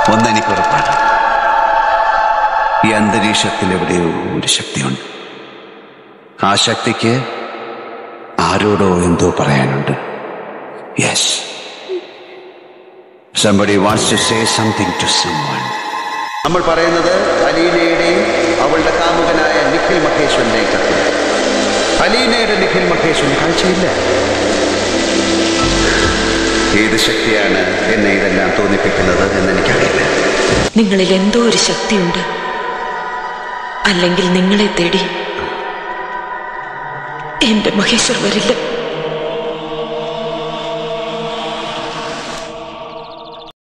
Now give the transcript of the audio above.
ഒന്നെനിക്ക് ഉറപ്പാണ് ഈ അന്തരീക്ഷത്തിൽ എവിടെയോ ഒരു ശക്തിയുണ്ട് ആ ശക്തിക്ക് ആരോടോ എന്തോ പറയാനുണ്ട് yes somebody wants to say something to someone നമ്മൾ പറയുന്നത് അലീനയുടെയും അവളുടെ കാമുകനായ നിഖിൽ മഹേശ്വരന്റെയും കത്തിൽ അലീനയുടെ നിഖിൽ മഹേശ്വരൻ കാഴ്ചയില്ല ഏത് ശക്തിയാണ് എന്നെ ഇതെല്ലാം തോന്നിപ്പിക്കുന്നത് എന്ന് എനിക്കറിയില്ല നിങ്ങളിൽ എന്തോ ഒരു ശക്തിയുണ്ട് അല്ലെങ്കിൽ നിങ്ങളെ തേടി എന്റെ മഹേശ്വർ വരില്ല